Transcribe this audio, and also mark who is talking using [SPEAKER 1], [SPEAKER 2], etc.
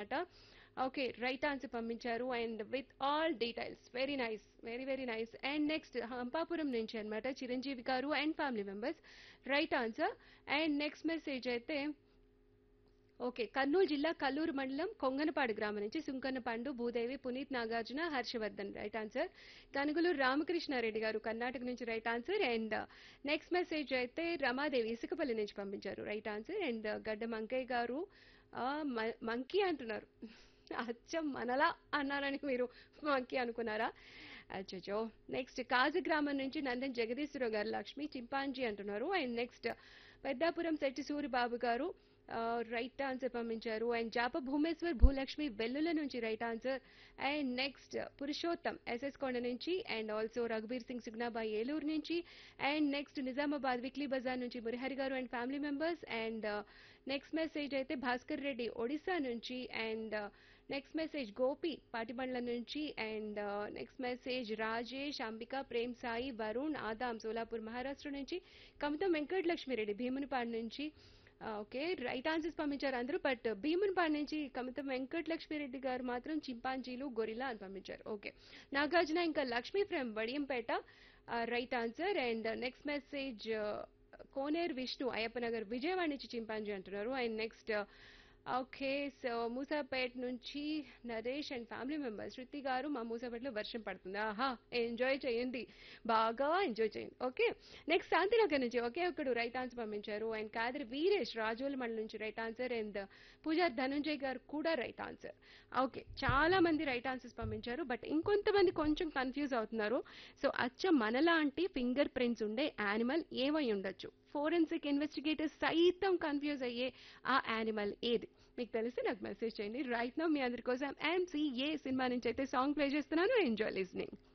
[SPEAKER 1] అనమాట okay right answer పంపించారు and with all details very nice very very nice and next Hampapuram నుంచి అనమాట చిరంజీవి గారు and family members right answer and next message అయితే okay Kurnool జిల్లా కల్లూరు మండలం కొంగనపాడు గ్రామం నుంచి సుంకన్న పండు భూదేవి పునీత్ నాగార్జున హర్షవర్ధన్ రైట్ ఆన్సర్ కనుగులూరు రామకృష్ణారెడ్డి గారు కర్ణాటక నుంచి right answer and next message అయితే రమాదేవి ఇసుకపల్లి నుంచి పంపించారు రైట్ ఆన్సర్ అండ్ గడ్డ మంకయ్య గారు మంకీ అంటున్నారు అచ్చం మనలా అన్నారని మీరు మంకీ అనుకున్నారా అచ్చో నెక్స్ట్ కాజు గ్రామం నుంచి నందన్ జగదీశ్వరరావు గారు లక్ష్మి చింపాంజీ అంటున్నారు అండ్ నెక్స్ట్ పెద్దాపురం శెట్టి సూరిబాబు గారు రైట్ ఆన్సర్ పంపించారు అండ్ జాప భూమేశ్వర్ భూలక్ష్మి వెల్లుల నుంచి right answer and next Purushottam S S Konda నుంచి అండ్ ఆల్సో రఘుబీర్ సింగ్ సుగ్నాబాయి ఏలూరు నుంచి and next Nizamabad weekly bazaar నుంచి మురిహరి గారు and family members and next message అయితే భాస్కర్ రెడ్డి ఒడిశా నుంచి and next message Gopi Patibandla నుంచి and next message Rajesh Ambika Prem Sai Varun Adam Solapur Maharashtra నుంచి కమతం వెంకటలక్ష్మిరెడ్డి భీమునిపాడు నుంచి ఓకే రైట్ ఆన్సర్స్ పంపించారు అందరూ బట్ భీమునిపాడు నుంచి కమితం వెంకటలక్ష్మిరెడ్డి గారు మాత్రం చింపాంజీలు గొరిలా అని పంపించారు ఓకే నాగార్జున ఇంకా Lakshmi from Vadiyampeta right answer and next message Koneru Vishnu Ayyappanagar Vijayawada నుంచి చింపాంజీ అంటున్నారు and next okay so Musapet నుంచి Naresh and family members Shruti గారు మా మూసాపేటలో వర్షం పడుతుంది ఆహా ఎంజాయ్ చేయండి బాగా ఎంజాయ్ చేయండి ఓకే నెక్స్ట్ శాంతినగర్ నుంచి ఒకే ఒకడు రైట్ ఆన్సర్ పంపించారు అండ్ కాదరి వీరేష్ రాజోల మండలి నుంచి right answer and Pujar Dhananjay గారు కూడా రైట్ ఆన్సర్ ఓకే చాలా మంది రైట్ ఆన్సర్స్ పంపించారు బట్ ఇంకొంతమంది కొంచెం కన్ఫ్యూజ్ అవుతున్నారు సో అచ్చ మనలాంటి ఫింగర్ ప్రింట్స్ ఉండే యానిమల్ ఏమై ఉండొచ్చు ఫోరెన్సిక్ ఇన్వెస్టిగేటర్స్ సైతం కన్ఫ్యూజ్ అయ్యే ఆ యానిమల్ ఏది మీకు తెలిసి నాకు మెసేజ్ చేయండి రైట్ నో మీ అందరి కోసం ఎంసీఏ సినిమా నుంచి అయితే సాంగ్ ప్లే చేస్తున్నాను ఎంజాయ్ లిస్నింగ్